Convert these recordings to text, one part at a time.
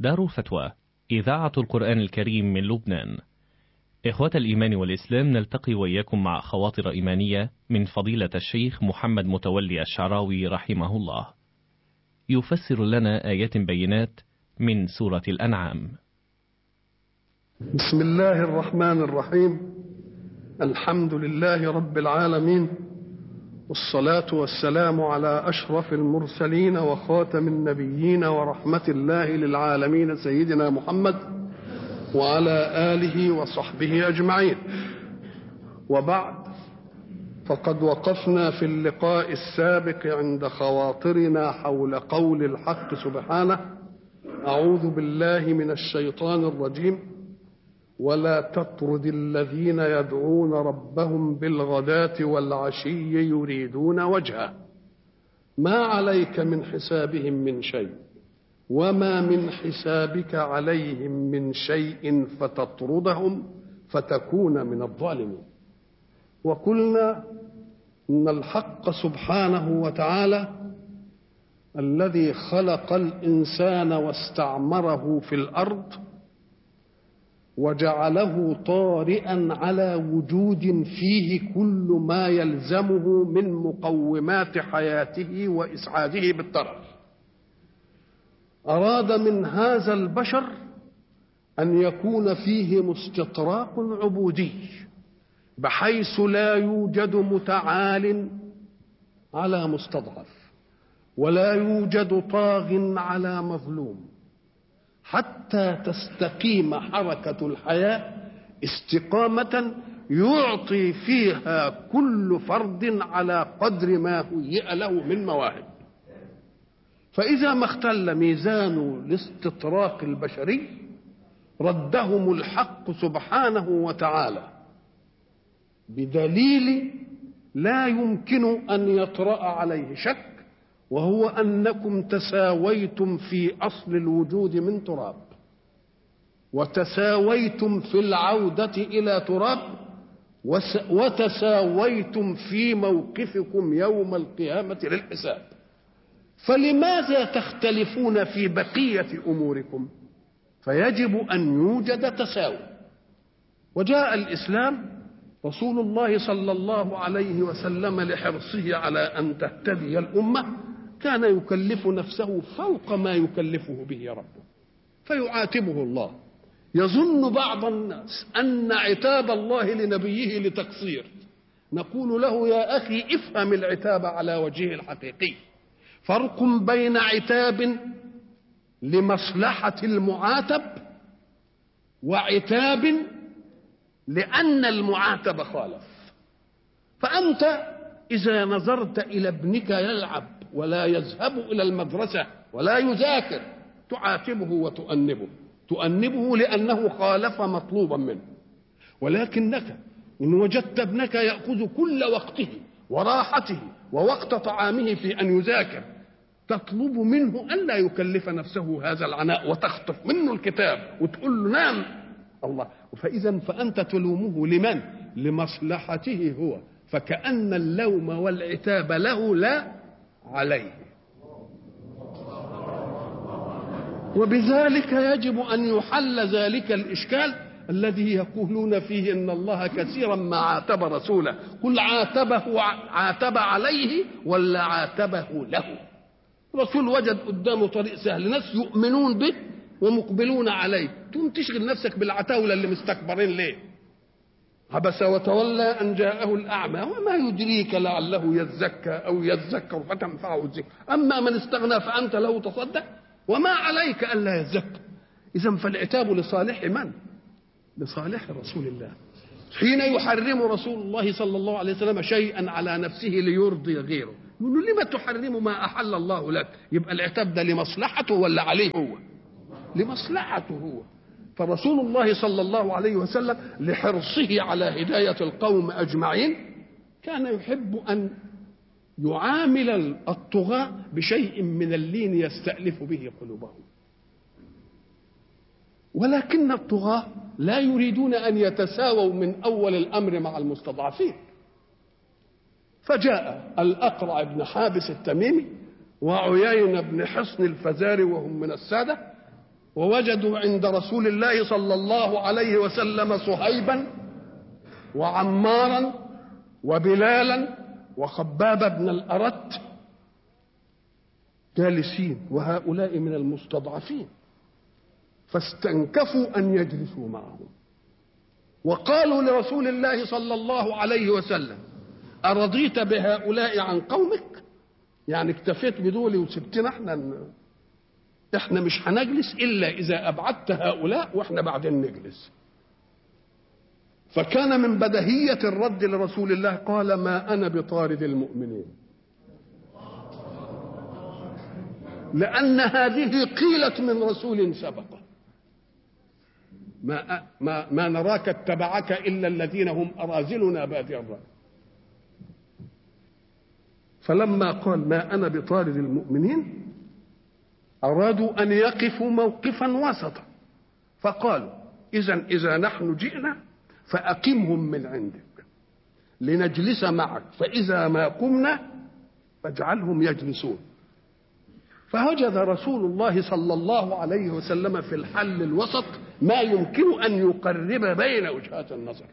دار الفتوى إذاعة القرآن الكريم من لبنان إخوة الإيمان والإسلام نلتقي وإياكم مع خواطر إيمانية من فضيلة الشيخ محمد متولي الشعراوي رحمه الله يفسر لنا آيات بينات من سورة الأنعام بسم الله الرحمن الرحيم الحمد لله رب العالمين والصلاة والسلام على أشرف المرسلين وخاتم النبيين ورحمة الله للعالمين سيدنا محمد وعلى آله وصحبه أجمعين وبعد فقد وقفنا في اللقاء السابق عند خواطرنا حول قول الحق سبحانه أعوذ بالله من الشيطان الرجيم ولا تطرد الذين يدعون ربهم بالغداة والعشي يريدون وجهه ما عليك من حسابهم من شيء وما من حسابك عليهم من شيء فتطردهم فتكون من الظالمين وقلنا ان الحق سبحانه وتعالى الذي خلق الانسان واستعمره في الارض وجعله طارئا على وجود فيه كل ما يلزمه من مقومات حياته واسعاده بالطرف اراد من هذا البشر ان يكون فيهم استطراق عبودي بحيث لا يوجد متعال على مستضعف ولا يوجد طاغ على مظلوم حتى تستقيم حركة الحياة استقامة يعطي فيها كل فرد على قدر ما هيئ له من مواهب فإذا ما اختل ميزان الاستطراق البشري ردهم الحق سبحانه وتعالى بدليل لا يمكن أن يطرأ عليه شك وهو انكم تساويتم في اصل الوجود من تراب وتساويتم في العوده الى تراب وتساويتم في موقفكم يوم القيامه للحساب فلماذا تختلفون في بقيه اموركم فيجب ان يوجد تساوي وجاء الاسلام رسول الله صلى الله عليه وسلم لحرصه على ان تهتدي الامه كان يكلف نفسه فوق ما يكلفه به ربه فيعاتبه الله يظن بعض الناس ان عتاب الله لنبيه لتقصير نقول له يا اخي افهم العتاب على وجهه الحقيقي فرق بين عتاب لمصلحه المعاتب وعتاب لان المعاتب خالف فانت اذا نظرت الى ابنك يلعب ولا يذهب الى المدرسه ولا يذاكر تعاتبه وتؤنبه تؤنبه لانه خالف مطلوبا منه ولكنك ان وجدت ابنك ياخذ كل وقته وراحته ووقت طعامه في ان يذاكر تطلب منه الا يكلف نفسه هذا العناء وتخطف منه الكتاب وتقول له نام الله فاذا فانت تلومه لمن لمصلحته هو فكأن اللوم والعتاب له لا عليه وبذلك يجب ان يحل ذلك الاشكال الذي يقولون فيه ان الله كثيرا ما عاتب رسوله قل عاتبه عاتب عليه ولا عاتبه له رسول وجد قدامه طريق سهل ناس يؤمنون به ومقبلون عليه تقوم تشغل نفسك بالعتاوله اللي مستكبرين ليه عبس وتولى أن جاءه الأعمى وما يدريك لعله يزكى أو يذكر فتنفعه الذكر أما من استغنى فأنت له تصدق وما عليك ألا يزكى إذا فالعتاب لصالح من؟ لصالح رسول الله حين يحرم رسول الله صلى الله عليه وسلم شيئا على نفسه ليرضي غيره يقول له لما تحرم ما أحل الله لك يبقى العتاب ده لمصلحته ولا عليه هو لمصلحته هو فرسول الله صلى الله عليه وسلم لحرصه على هداية القوم أجمعين كان يحب أن يعامل الطغاة بشيء من اللين يستألف به قلوبهم ولكن الطغاة لا يريدون أن يتساووا من أول الأمر مع المستضعفين فجاء الأقرع بن حابس التميمي وعيين بن حصن الفزاري وهم من السادة ووجدوا عند رسول الله صلى الله عليه وسلم صهيبا وعمارا وبلالا وخباب بن الأرت جالسين وهؤلاء من المستضعفين فاستنكفوا أن يجلسوا معهم وقالوا لرسول الله صلى الله عليه وسلم أرضيت بهؤلاء عن قومك يعني اكتفيت بدول وسبتنا احنا احنا مش هنجلس الا اذا ابعدت هؤلاء واحنا بعدين نجلس فكان من بدهية الرد لرسول الله قال ما أنا بطارد المؤمنين لأن هذه قيلت من رسول سبقه ما ما ما نراك اتبعك الا الذين هم اراذلنا بادي الراي فلما قال ما انا بطارد المؤمنين ارادوا ان يقفوا موقفا وسطا فقالوا اذا اذا نحن جئنا فاقمهم من عندك لنجلس معك فاذا ما قمنا فاجعلهم يجلسون فوجد رسول الله صلى الله عليه وسلم في الحل الوسط ما يمكن ان يقرب بين وجهات النظر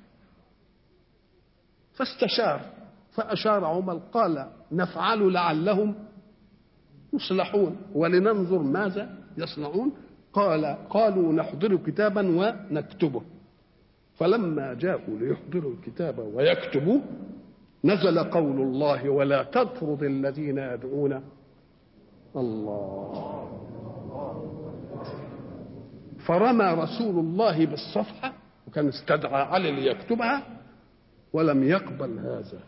فاستشار فاشار عمر قال نفعل لعلهم يصلحون ولننظر ماذا يصنعون قال قالوا نحضر كتابا ونكتبه فلما جاءوا ليحضروا الكتاب ويكتبوا نزل قول الله ولا تطرد الذين يدعون الله فرمى رسول الله بالصفحة وكان استدعى علي ليكتبها ولم يقبل هذا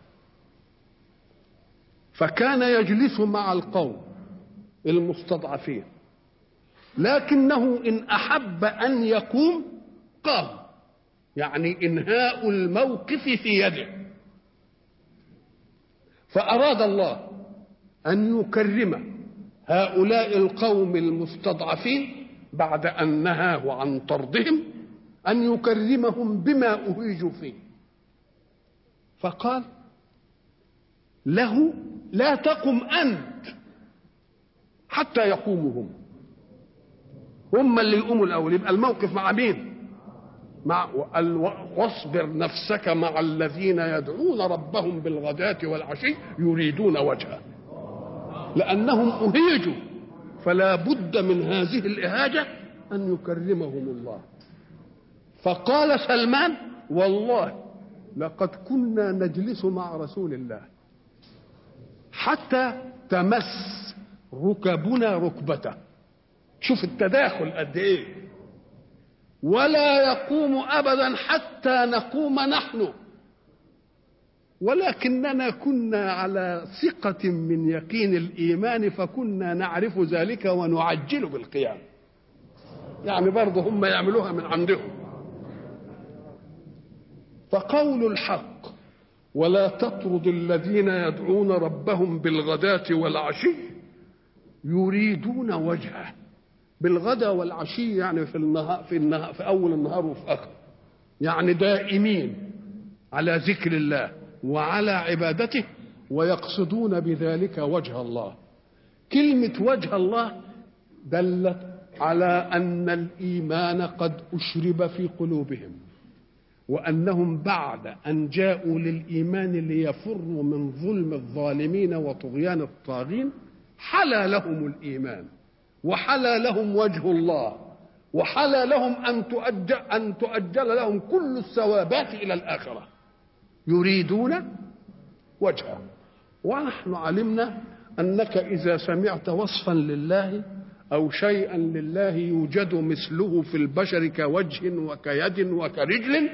فكان يجلس مع القوم المستضعفين لكنه إن أحب أن يقوم قام يعني إنهاء الموقف في يده فأراد الله أن يكرم هؤلاء القوم المستضعفين بعد أن نهاه عن طردهم أن يكرمهم بما أهيجوا فيه فقال له لا تقم أنت حتى يقوموا هم هم اللي يقوموا الأول يبقى الموقف مع مين مع واصبر نفسك مع الذين يدعون ربهم بالغداة والعشي يريدون وجهه لأنهم أهيجوا فلا بد من هذه الإهاجة أن يكرمهم الله فقال سلمان والله لقد كنا نجلس مع رسول الله حتى تمس ركبنا ركبته شوف التداخل قد ايه ولا يقوم ابدا حتى نقوم نحن ولكننا كنا على ثقة من يقين الإيمان فكنا نعرف ذلك ونعجل بالقيام يعني برضه هم يعملوها من عندهم فقول الحق ولا تطرد الذين يدعون ربهم بالغداة والعشي يريدون وجهه بالغدا والعشي يعني في النهار في النهار في اول النهار وفي اخر يعني دائمين على ذكر الله وعلى عبادته ويقصدون بذلك وجه الله كلمة وجه الله دلت على أن الإيمان قد أشرب في قلوبهم وأنهم بعد أن جاءوا للإيمان ليفروا من ظلم الظالمين وطغيان الطاغين حلا لهم الإيمان وحلا لهم وجه الله وحلا لهم أن تؤجل, أن تؤجل لهم كل الثوابات إلى الآخرة يريدون وجهه ونحن علمنا انك اذا سمعت وصفا لله او شيئا لله يوجد مثله في البشر كوجه وكيد وكرجل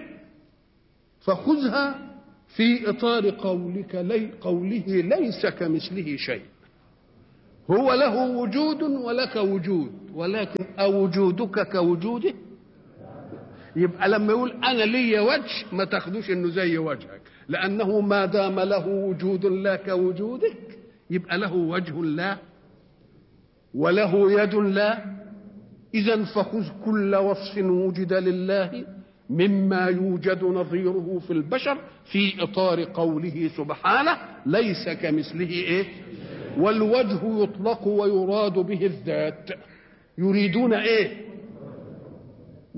فخذها في اطار قولك لي قوله ليس كمثله شيء هو له وجود ولك وجود ولكن أوجودك كوجوده يبقى لما يقول انا لي وجه ما تاخدوش انه زي وجهك لانه ما دام له وجود لا كوجودك يبقى له وجه لا وله يد لا اذا فخذ كل وصف وجد لله مما يوجد نظيره في البشر في اطار قوله سبحانه ليس كمثله ايه والوجه يطلق ويراد به الذات يريدون ايه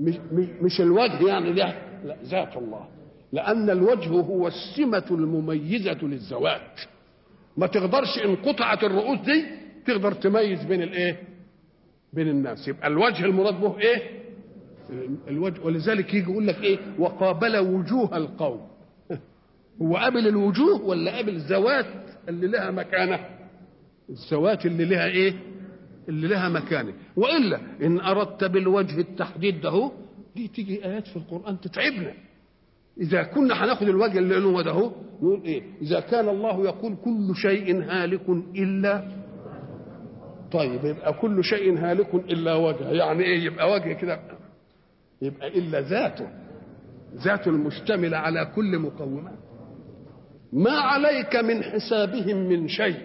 مش, مش, مش الوجه يعني ده لا ذات الله لأن الوجه هو السمة المميزة للزواج ما تقدرش إن قطعت الرؤوس دي تقدر تميز بين الإيه؟ بين الناس يبقى الوجه المراد به إيه؟ الوجه ولذلك يجي يقول لك إيه؟ وقابل وجوه القوم هو قابل الوجوه ولا قابل الذوات اللي لها مكانة؟ الذوات اللي لها إيه؟ اللي لها مكانة وإلا إن أردت بالوجه التحديد ده دي تيجي آيات في القرآن تتعبنا إذا كنا هناخد الوجه اللي هو ده نقول إيه؟ إذا كان الله يقول كل شيء هالك إلا طيب يبقى كل شيء هالك إلا وجهه يعني إيه يبقى وجه كده يبقى إلا ذاته ذاته المشتملة على كل مقومات ما عليك من حسابهم من شيء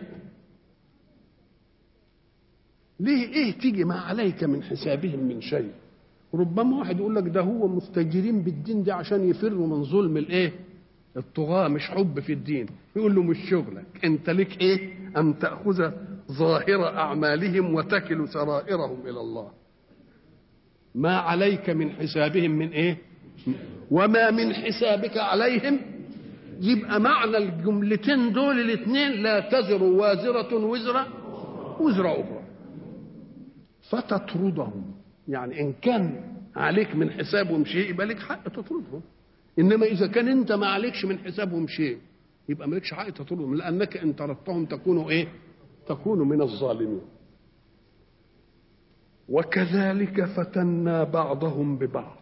ليه ايه تيجي ما عليك من حسابهم من شيء ربما واحد يقول لك ده هو مستجيرين بالدين ده عشان يفروا من ظلم الايه الطغاة مش حب في الدين يقول له مش شغلك انت لك ايه ان تأخذ ظاهر اعمالهم وتكل سرائرهم الى الله ما عليك من حسابهم من ايه وما من حسابك عليهم يبقى معنى الجملتين دول الاثنين لا تزر وازرة وزر وزر أخرى فتطردهم يعني إن كان عليك من حسابهم شيء يبقى لك حق تطردهم إنما إذا كان أنت ما عليكش من حسابهم شيء يبقى مالكش حق تطردهم لأنك إن طردتهم تكونوا إيه؟ تكونوا من الظالمين وكذلك فتنا بعضهم ببعض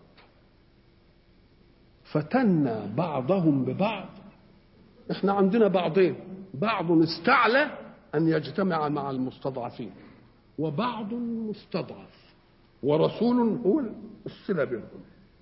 فتنا بعضهم ببعض احنا عندنا بعضين بعض استعلى ان يجتمع مع المستضعفين وبعض مستضعف ورسول هو الصله بينهم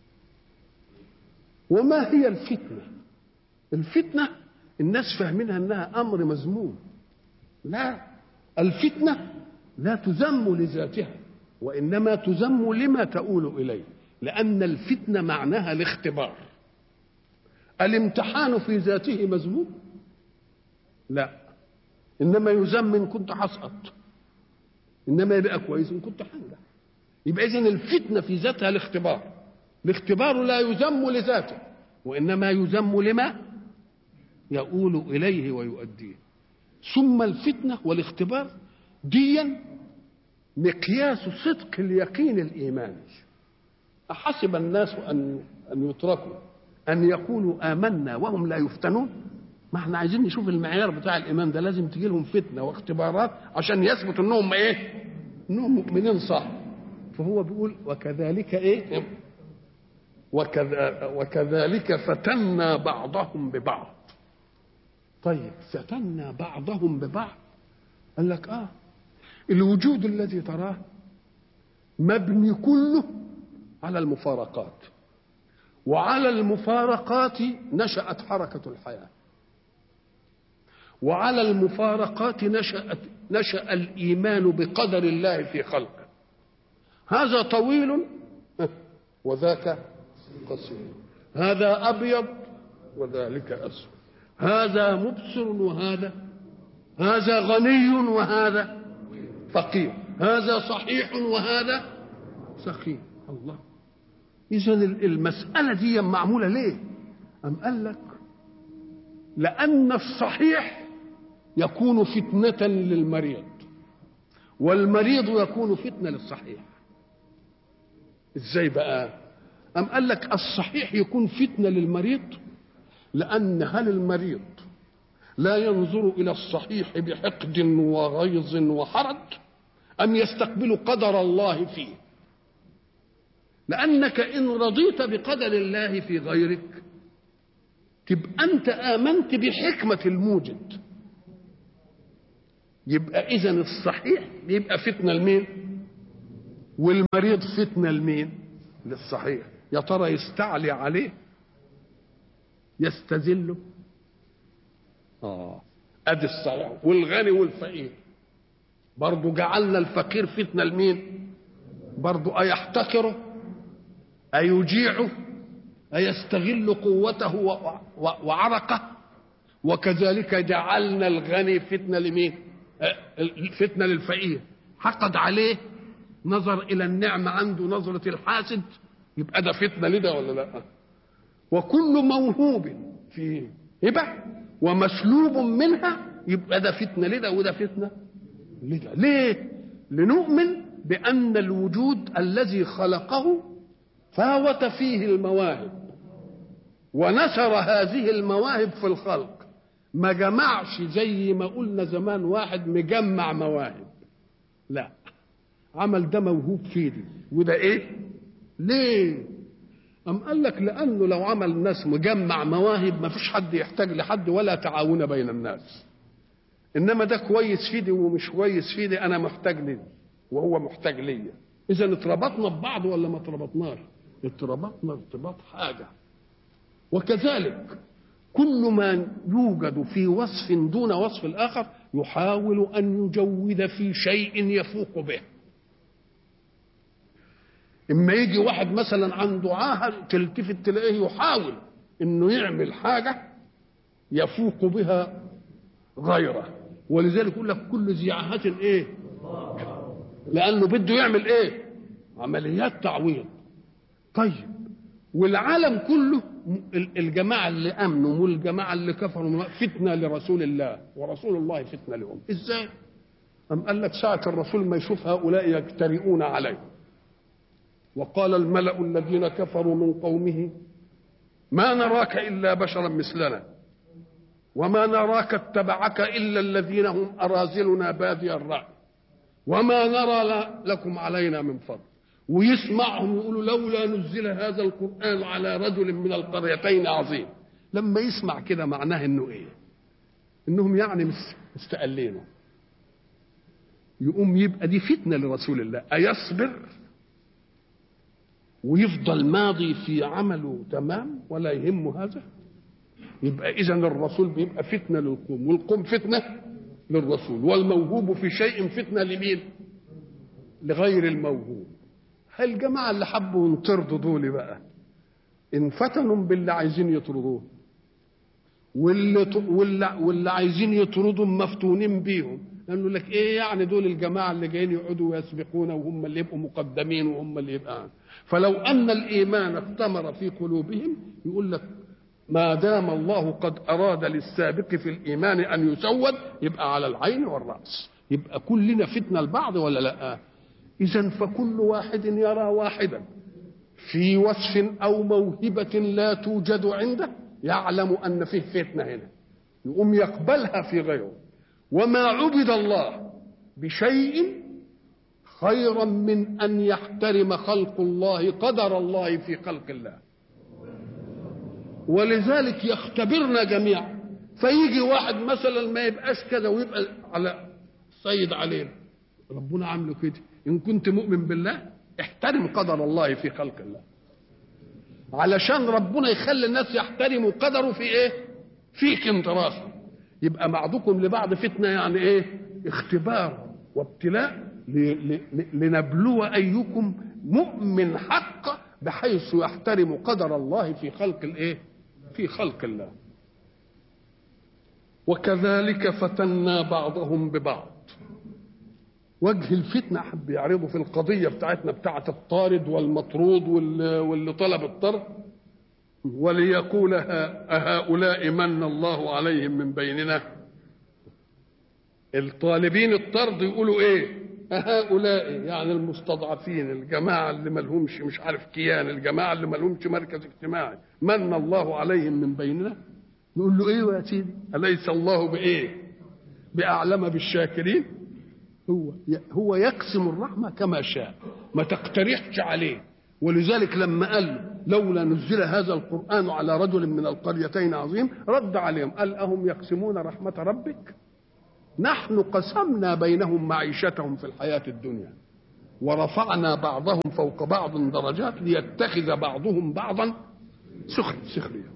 وما هي الفتنه الفتنه الناس فاهمينها انها امر مذموم لا الفتنه لا تذم لذاتها وانما تذم لما تؤول اليه لان الفتنه معناها الاختبار الامتحان في ذاته مذموم لا انما يذم ان كنت هسقط انما يبقى كويس ان كنت هنجح يبقى اذا الفتنه في ذاتها الاختبار الاختبار لا يذم لذاته وانما يذم لما يؤول اليه ويؤديه ثم الفتنه والاختبار ديا مقياس صدق اليقين الايماني احسب الناس ان ان يتركوا ان يقولوا امنا وهم لا يفتنون ما احنا عايزين نشوف المعيار بتاع الايمان ده لازم تجي لهم فتنه واختبارات عشان يثبت انهم ايه انهم مؤمنين صح فهو بيقول وكذلك ايه وكذا وكذلك فتنا بعضهم ببعض طيب فتنا بعضهم ببعض قال لك اه الوجود الذي تراه مبني كله على المفارقات وعلى المفارقات نشأت حركة الحياة وعلى المفارقات نشأت نشأ الإيمان بقدر الله في خلقه هذا طويل وذاك قصير هذا أبيض وذلك أسود هذا مبصر وهذا هذا غني وهذا فقير هذا صحيح وهذا سخيف الله إذا المسألة دي معمولة ليه؟ أم قال لك لأن الصحيح يكون فتنة للمريض والمريض يكون فتنة للصحيح ازاي بقى أم قال لك الصحيح يكون فتنة للمريض لأن هل المريض لا ينظر إلى الصحيح بحقد وغيظ وحرج أم يستقبل قدر الله فيه لأنك إن رضيت بقدر الله في غيرك تبقى أنت آمنت بحكمة الموجد يبقى إذا الصحيح يبقى فتنة لمين؟ والمريض فتنة لمين؟ للصحيح يا ترى يستعلي عليه يستذله اه ادي الصحيح والغني والفقير برضه جعلنا الفقير فتنه لمين برضه ايحتقره ايجيعه ايستغل قوته وعرقه وكذلك جعلنا الغني فتنه لمين فتنه للفقير حقد عليه نظر الى النعمه عنده نظره الحاسد يبقى ده فتنه لده ولا لا وكل موهوب في هبه ومسلوب منها يبقى ده فتنه لده وده فتنه لده ليه لنؤمن بان الوجود الذي خلقه فاوت فيه المواهب ونشر هذه المواهب في الخلق ما جمعش زي ما قلنا زمان واحد مجمع مواهب لا عمل ده موهوب فيه دي وده ايه ليه أم قال لك لأنه لو عمل الناس مجمع مواهب ما فيش حد يحتاج لحد ولا تعاون بين الناس إنما ده كويس في دي ومش كويس في دي أنا محتاج لي وهو محتاج ليا إذا اتربطنا ببعض ولا ما اتربطناش ارتبطنا ارتباط حاجة وكذلك كل ما يوجد في وصف دون وصف الآخر يحاول أن يجود في شيء يفوق به اما يجي واحد مثلا عنده عاهه تلتفت تلاقيه يحاول انه يعمل حاجه يفوق بها غيره ولذلك يقول لك كل ذي عاهه ايه لانه بده يعمل ايه عمليات تعويض طيب والعالم كله الجماعه اللي امنوا والجماعه اللي كفروا فتنه لرسول الله ورسول الله فتنه لهم ازاي أم قال لك ساعة الرسول ما يشوف هؤلاء يجترئون عليه وقال الملأ الذين كفروا من قومه ما نراك إلا بشرا مثلنا وما نراك اتبعك إلا الذين هم أرازلنا بادي الرأي وما نرى لكم علينا من فضل ويسمعهم يقولوا لولا نزل هذا القرآن على رجل من القريتين عظيم لما يسمع كده معناه انه ايه انهم يعني مستقلينه يقوم يبقى دي فتنه لرسول الله ايصبر ويفضل ماضي في عمله تمام ولا يهمه هذا يبقى اذا الرسول بيبقى فتنه للقوم والقوم فتنه للرسول والموهوب في شيء فتنه لمين لغير الموهوب هل الجماعه اللي حبوا ينطردوا دول بقى انفتنوا باللي عايزين يطردوه واللي واللي, واللي عايزين يطردوا مفتونين بيهم لانه لك ايه يعني دول الجماعه اللي جايين يقعدوا ويسبقون وهم اللي يبقوا مقدمين وهم اللي يبقى فلو ان الايمان اختمر في قلوبهم يقول لك ما دام الله قد اراد للسابق في الايمان ان يسود يبقى على العين والراس يبقى كلنا فتنه البعض ولا لا اذا فكل واحد يرى واحدا في وصف او موهبه لا توجد عنده يعلم ان فيه فتنه هنا يقوم يقبلها في غيره وما عبد الله بشيء خيرا من ان يحترم خلق الله قدر الله في خلق الله ولذلك يختبرنا جميعا فيجي واحد مثلا ما يبقاش كذا ويبقى على سيد علينا ربنا عامله كده ان كنت مؤمن بالله احترم قدر الله في خلق الله علشان ربنا يخلي الناس يحترموا قدره في ايه فيك انت راسك يبقى بعضكم لبعض فتنه يعني ايه اختبار وابتلاء لنبلو ايكم مؤمن حق بحيث يحترم قدر الله في خلق الايه في خلق الله وكذلك فتنا بعضهم ببعض وجه الفتنة حب يعرضوا في القضية بتاعتنا بتاعت الطارد والمطرود واللي طلب الطرد وليقول أهؤلاء من الله عليهم من بيننا الطالبين الطرد يقولوا ايه هؤلاء يعني المستضعفين الجماعة اللي ملهمش مش عارف كيان الجماعة اللي ملهمش مركز اجتماعي من الله عليهم من بيننا نقول له ايه يا سيدي أليس الله بإيه بأعلم بالشاكرين هو هو يقسم الرحمة كما شاء ما تقترحش عليه ولذلك لما قال لولا نزل هذا القرآن على رجل من القريتين عظيم رد عليهم قال أهم يقسمون رحمة ربك نحن قسمنا بينهم معيشتهم في الحياة الدنيا ورفعنا بعضهم فوق بعض درجات ليتخذ بعضهم بعضا سخريا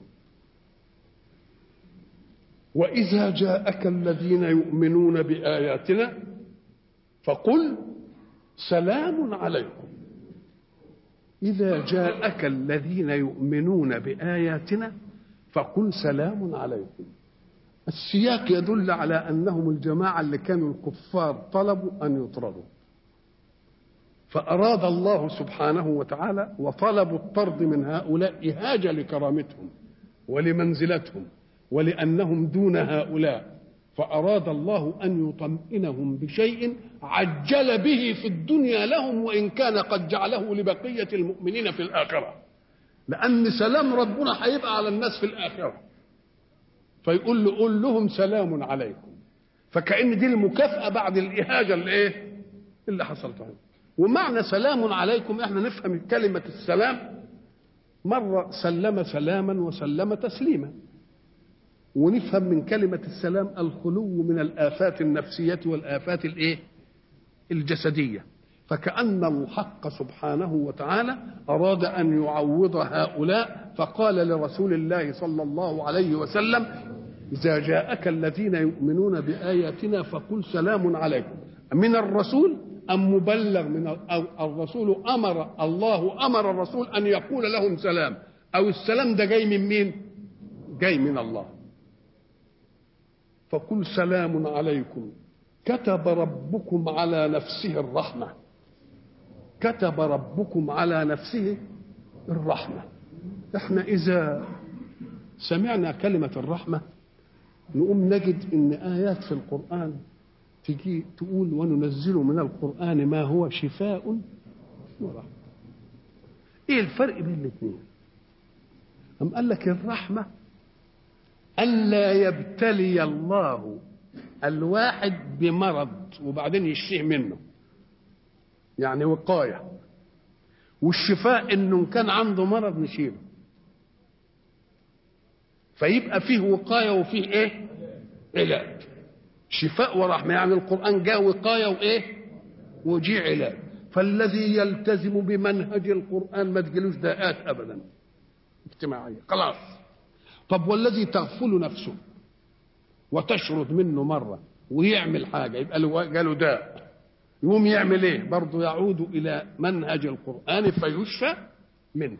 وإذا جاءك الذين يؤمنون بآياتنا فقل سلام عليكم إذا جاءك الذين يؤمنون بآياتنا فقل سلام عليكم السياق يدل على أنهم الجماعة اللي كانوا الكفار طلبوا أن يطردوا فأراد الله سبحانه وتعالى وطلبوا الطرد من هؤلاء إهاجة لكرامتهم ولمنزلتهم ولأنهم دون هؤلاء فأراد الله أن يطمئنهم بشيء عجل به في الدنيا لهم وإن كان قد جعله لبقية المؤمنين في الآخرة لأن سلام ربنا هيبقى على الناس في الآخرة فيقول له قول لهم سلام عليكم فكأن دي المكافأة بعد الإهاجة اللي إيه اللي حصلت لهم ومعنى سلام عليكم احنا نفهم كلمة السلام مرة سلم سلاما وسلم تسليما ونفهم من كلمة السلام الخلو من الآفات النفسية والآفات الإيه؟ الجسدية فكأن الحق سبحانه وتعالى أراد أن يعوض هؤلاء فقال لرسول الله صلى الله عليه وسلم إذا جاءك الذين يؤمنون بآياتنا فقل سلام عليكم من الرسول أم مبلغ من أو الرسول أمر الله أمر الرسول أن يقول لهم سلام أو السلام ده جاي من مين؟ جاي من الله فقل سلام عليكم كتب ربكم على نفسه الرحمة كتب ربكم على نفسه الرحمة احنا إذا سمعنا كلمة الرحمة نقوم نجد إن آيات في القرآن تجي تقول وننزل من القرآن ما هو شفاء ورحمة إيه الفرق بين الاثنين أم قال لك الرحمة ألا يبتلي الله الواحد بمرض وبعدين يشفيه منه يعني وقاية والشفاء انه كان عنده مرض نشيله فيبقى فيه وقاية وفيه ايه علاج شفاء ورحمة يعني القرآن جاء وقاية وايه وجي علاج فالذي يلتزم بمنهج القرآن ما تجيلوش داءات أبدا اجتماعية خلاص طب والذي تغفل نفسه وتشرد منه مرة ويعمل حاجة يبقى له جاله داء يقوم يعمل ايه برضه يعود إلى منهج القرآن فيشفى منه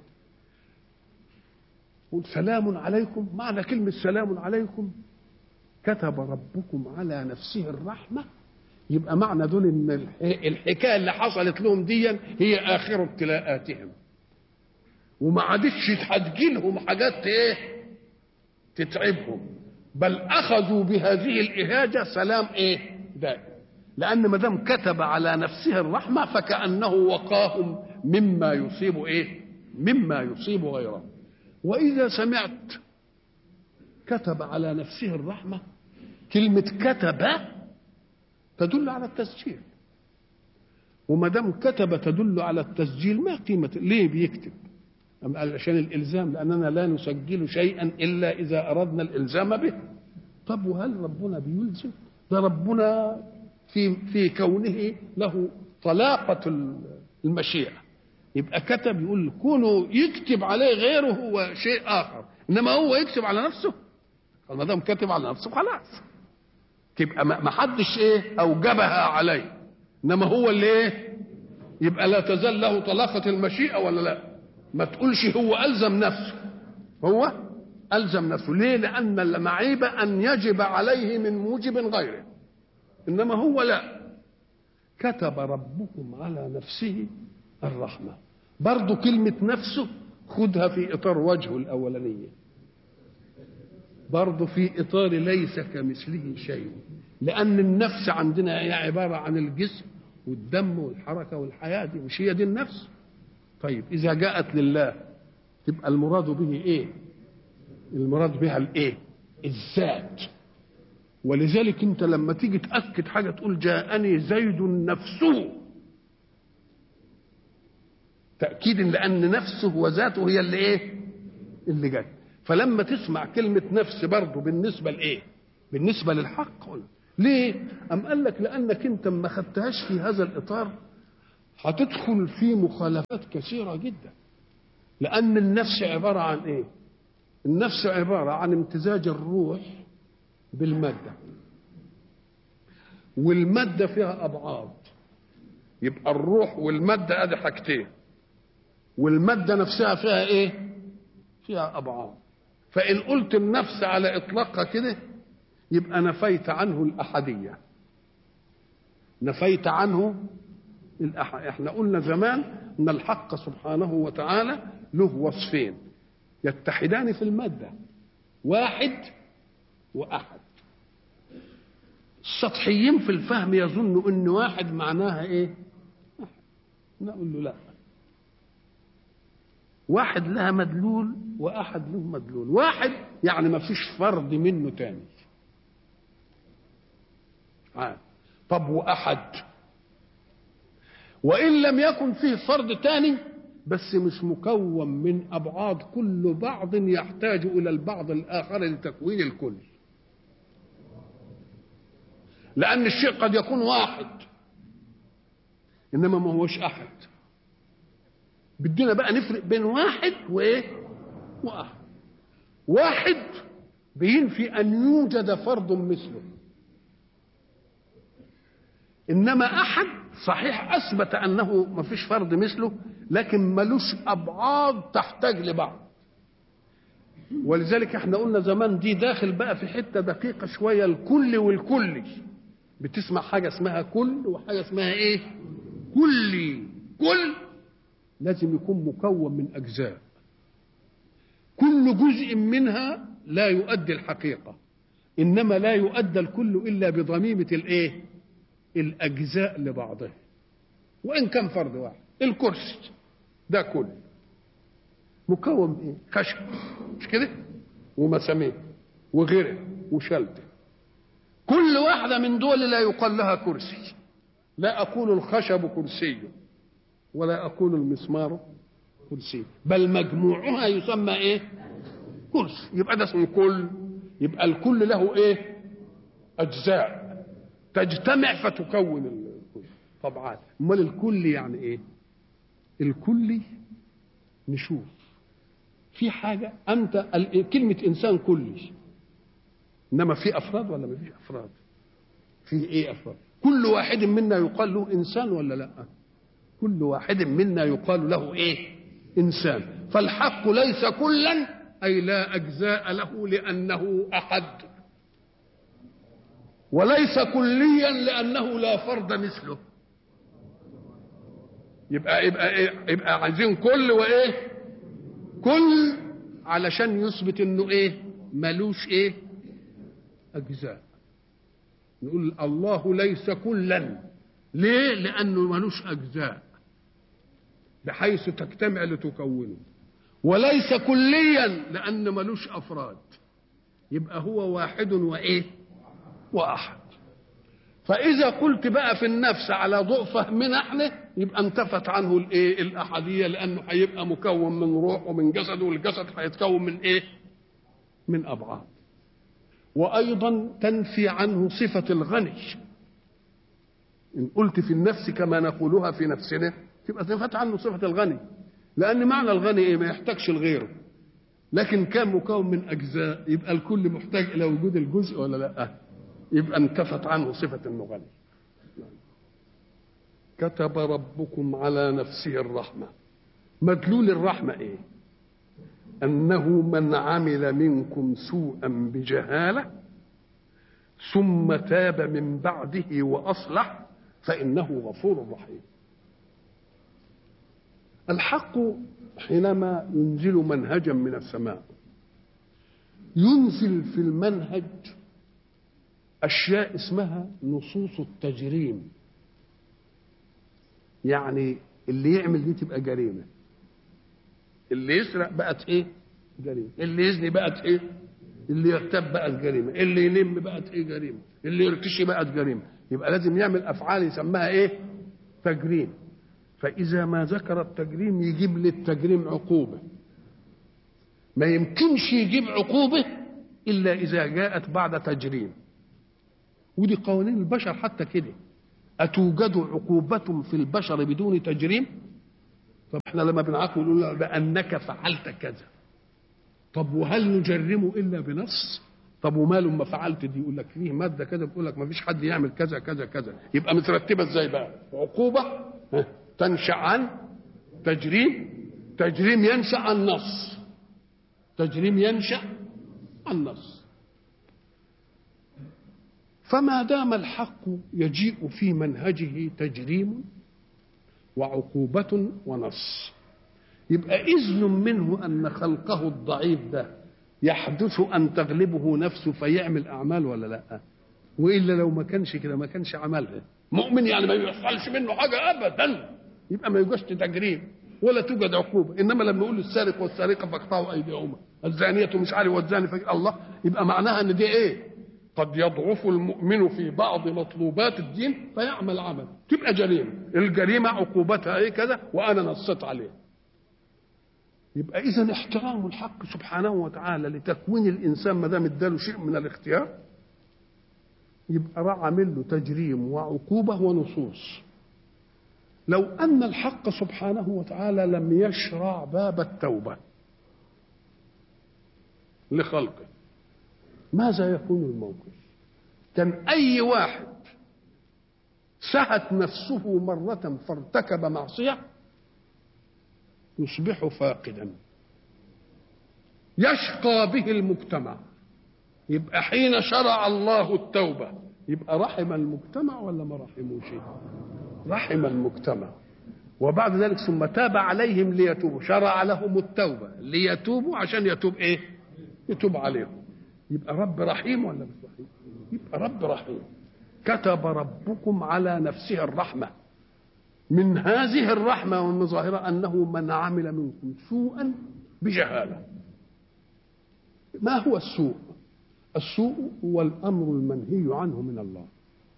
قل سلام عليكم معنى كلمة سلام عليكم كتب ربكم على نفسه الرحمة يبقى معنى دول ان الحكايه اللي حصلت لهم دي هي اخر ابتلاءاتهم وما عادتش هتجيلهم حاجات ايه تتعبهم بل اخذوا بهذه الاهاجه سلام ايه دائم لان ما دام كتب على نفسه الرحمه فكانه وقاهم مما يصيب ايه مما يصيب غيره واذا سمعت كتب على نفسه الرحمه كلمه كتب تدل على التسجيل وما دام كتب تدل على التسجيل ما قيمه ليه بيكتب عشان الالزام لاننا لا نسجل شيئا الا اذا اردنا الالزام به طب وهل ربنا بيلزم ده ربنا في في كونه له طلاقه المشيئه يبقى كتب يقول كونه يكتب عليه غيره هو شيء اخر انما هو يكتب على نفسه ما دام كتب على نفسه خلاص تبقى ما حدش ايه اوجبها عليه انما هو اللي ايه يبقى لا تزال له طلاقه المشيئه ولا لا ما تقولش هو الزم نفسه هو الزم نفسه ليه لان المعيب ان يجب عليه من موجب غيره انما هو لا كتب ربكم على نفسه الرحمه برضو كلمه نفسه خدها في اطار وجهه الاولانيه برضه في اطار ليس كمثله شيء لان النفس عندنا هي عباره عن الجسم والدم والحركه والحياه دي مش هي دي النفس طيب اذا جاءت لله تبقى المراد به ايه المراد بها الايه الذات ولذلك انت لما تيجي تاكد حاجه تقول جاءني زيد نفسه تاكيد لان نفسه وذاته هي اللي ايه اللي جت فلما تسمع كلمة نفس برضه بالنسبة لإيه؟ بالنسبة للحق ليه؟ أم قال لك لأنك أنت ما خدتهاش في هذا الإطار هتدخل في مخالفات كثيرة جدا لأن النفس عبارة عن إيه؟ النفس عبارة عن امتزاج الروح بالمادة والمادة فيها أبعاد يبقى الروح والمادة أدي حاجتين والمادة نفسها فيها إيه؟ فيها أبعاد فإن قلت النفس على إطلاقها كده يبقى نفيت عنه الأحدية نفيت عنه الأح... احنا قلنا زمان ان الحق سبحانه وتعالى له وصفين يتحدان في المادة واحد وأحد السطحيين في الفهم يظنوا ان واحد معناها ايه أحد. نقول له لا واحد لها مدلول واحد له مدلول واحد يعني ما فيش فرد منه تاني عاد. طب واحد وان لم يكن فيه فرد تاني بس مش مكون من ابعاد كل بعض يحتاج الى البعض الاخر لتكوين الكل لان الشيء قد يكون واحد انما ما هوش احد بدنا بقى نفرق بين واحد وايه واحد واحد بينفي ان يوجد فرد مثله انما احد صحيح اثبت انه ما فيش فرد مثله لكن ملوش ابعاد تحتاج لبعض ولذلك احنا قلنا زمان دي داخل بقى في حته دقيقه شويه الكل والكلي بتسمع حاجه اسمها كل وحاجه اسمها ايه كلي كل لازم يكون مكون من اجزاء كل جزء منها لا يؤدي الحقيقه انما لا يؤدى الكل الا بضميمه الايه الاجزاء لبعضها وان كان فرد واحد الكرسي ده كل مكون من ايه خشب مش كده ومسامير وغيره وشلته كل واحدة من دول لا يقال لها كرسي لا أقول الخشب كرسي ولا أقول المسمار كرسي بل مجموعها يسمى إيه كرسي يبقى ده اسمه كل يبقى الكل له إيه أجزاء تجتمع فتكون الكل طبعا امال الكل يعني ايه الكلي نشوف في حاجة أنت كلمة إنسان كلي إنما في أفراد ولا ما فيش أفراد في إيه أفراد كل واحد منا يقال له إنسان ولا لا كل واحد منا يقال له إيه إنسان فالحق ليس كلا أي لا أجزاء له لأنه أحد وليس كليا لأنه لا فرد مثله يبقى يبقى إيه؟ يبقى عايزين كل وايه كل علشان يثبت انه ايه ملوش ايه اجزاء نقول الله ليس كلا ليه لانه ملوش اجزاء بحيث تجتمع لتكونه وليس كليا لان ملوش افراد يبقى هو واحد وايه واحد فاذا قلت بقى في النفس على ضوء فهمنا احنا يبقى انتفت عنه الايه الاحاديه لانه هيبقى مكون من روح ومن جسد والجسد هيتكون من ايه من ابعاد وايضا تنفي عنه صفه الغني ان قلت في النفس كما نقولها في نفسنا تبقى نفت عنه صفه الغني لان معنى الغني ايه ما يحتاجش لغيره لكن كان مكون من اجزاء يبقى الكل محتاج الى وجود الجزء ولا لا يبقى انتفت عنه صفه انه غني كتب ربكم على نفسه الرحمة مدلول الرحمة ايه أنه من عمل منكم سوءا بجهالة ثم تاب من بعده وأصلح فإنه غفور رحيم الحق حينما ينزل منهجا من السماء ينزل في المنهج أشياء اسمها نصوص التجريم يعني اللي يعمل دي تبقى جريمه اللي يسرق بقت ايه جريمه اللي يزني بقت ايه اللي يغتاب بقت جريمه اللي يلم بقت ايه جريمه اللي يرتشي بقت جريمه يبقى لازم يعمل افعال يسميها ايه تجريم فاذا ما ذكر التجريم يجيب للتجريم عقوبه ما يمكنش يجيب عقوبه الا اذا جاءت بعد تجريم ودي قوانين البشر حتى كده أتوجد عقوبة في البشر بدون تجريم؟ طب احنا لما بنعاقب نقول بأنك فعلت كذا. طب وهل نجرم إلا بنص؟ طب وما لما فعلت دي يقول لك فيه مادة كذا بتقول لك ما فيش حد يعمل كذا كذا كذا، يبقى مترتبة ازاي بقى؟ عقوبة تنشأ عن تجريم تجريم ينشأ عن نص تجريم ينشأ عن نص فما دام الحق يجيء في منهجه تجريم وعقوبة ونص يبقى إذن منه أن خلقه الضعيف ده يحدث أن تغلبه نفسه فيعمل أعمال ولا لا وإلا لو ما كانش كده ما كانش عملها مؤمن يعني ما يحصلش منه حاجة أبدا يبقى ما يوجدش تجريم ولا توجد عقوبة إنما لما يقول السارق والسارقة فاقطعوا أيديهما الزانية مش عارف والزاني فاقطعوا الله يبقى معناها إن دي إيه قد يضعف المؤمن في بعض مطلوبات الدين فيعمل عمل تبقى جريمة الجريمة عقوبتها ايه كذا وانا نصت عليه يبقى اذا احترام الحق سبحانه وتعالى لتكوين الانسان ما دام اداله شيء من الاختيار يبقى راح عامل له تجريم وعقوبه ونصوص لو ان الحق سبحانه وتعالى لم يشرع باب التوبه لخلقه ماذا يكون الموقف كان اي واحد سهت نفسه مرة فارتكب معصية يصبح فاقدا يشقى به المجتمع يبقى حين شرع الله التوبة يبقى رحم المجتمع ولا ما رحموش رحم المجتمع وبعد ذلك ثم تاب عليهم ليتوبوا شرع لهم التوبة ليتوبوا عشان يتوب ايه يتوب عليهم يبقى رب رحيم ولا مش رحيم يبقى رب رحيم كتب ربكم على نفسه الرحمة من هذه الرحمة ومن ظاهرة أنه من عمل منكم سوءا بجهالة ما هو السوء السوء هو الأمر المنهي عنه من الله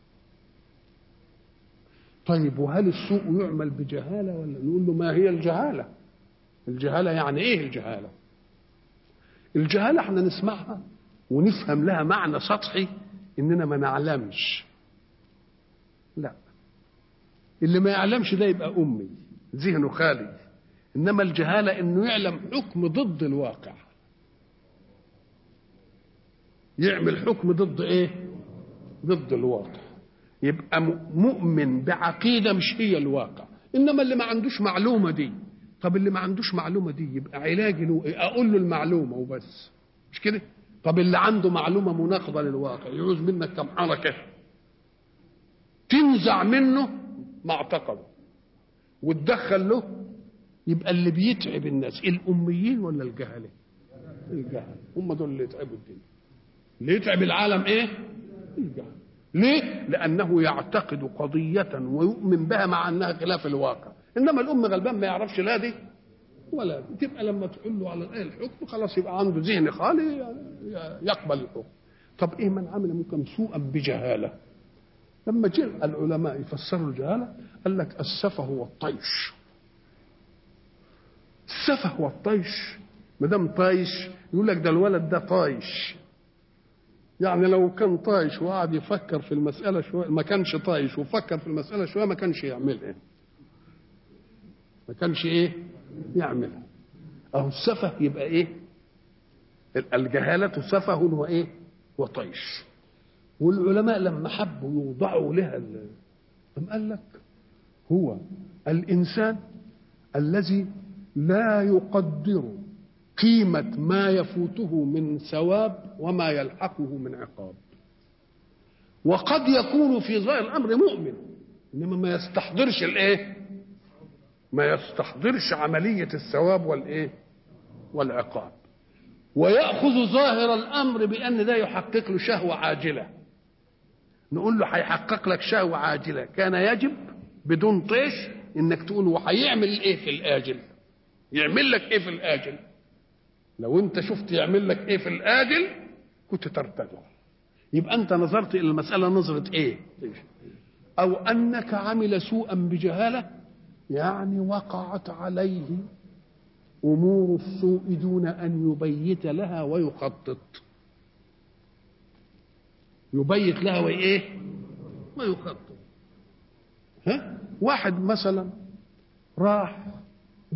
طيب وهل السوء يعمل بجهالة ولا نقول له ما هي الجهالة الجهالة يعني ايه الجهالة الجهالة احنا نسمعها ونفهم لها معنى سطحي اننا ما نعلمش لا اللي ما يعلمش ده يبقى امي ذهنه خالي انما الجهاله انه يعلم حكم ضد الواقع يعمل حكم ضد ايه ضد الواقع يبقى مؤمن بعقيده مش هي الواقع انما اللي ما عندوش معلومه دي طب اللي ما عندوش معلومه دي يبقى علاجي له إيه؟ اقول له المعلومه وبس مش كده طب اللي عنده معلومه مناقضه للواقع يعوز منك كم حركه تنزع منه ما اعتقده وتدخل له يبقى اللي بيتعب الناس الاميين ولا الجهله الجهل هم دول اللي يتعبوا الدنيا اللي يتعب العالم ايه الجهل ليه لانه يعتقد قضيه ويؤمن بها مع انها خلاف الواقع انما الام غلبان ما يعرفش لا دي ولا دي. تبقى لما تقول له على الايه الحكم خلاص يبقى عنده ذهن خالي يقبل الحكم طب ايه من عمل ممكن سوءا بجهاله لما جاء العلماء يفسروا الجهاله قال لك السفه والطيش السفه والطيش ما دام طايش يقول لك ده الولد ده طايش يعني لو كان طايش وقعد يفكر في المسألة شوية ما كانش طايش وفكر في المسألة شوية ما كانش يعملها ما كانش ايه يعملها اهو السفه يبقى ايه الجهالة سفه وايه وطيش والعلماء لما حبوا يوضعوا لها أم قال لك هو الإنسان الذي لا يقدر قيمة ما يفوته من ثواب وما يلحقه من عقاب وقد يكون في ظاهر الأمر مؤمن إنما ما يستحضرش الإيه ما يستحضرش عملية الثواب والإيه والعقاب ويأخذ ظاهر الأمر بأن ده يحقق له شهوة عاجلة نقول له هيحقق لك شهوة عاجلة كان يجب بدون طيش انك تقول وهيعمل ايه في الاجل يعمل لك ايه في الاجل لو انت شفت يعمل لك ايه في الاجل كنت ترتدع يبقى انت نظرت الى المسألة نظرة ايه او انك عمل سوءا بجهالة يعني وقعت عليه امور السوء دون ان يبيت لها ويخطط يبيت لها وايه ويخطط ها واحد مثلا راح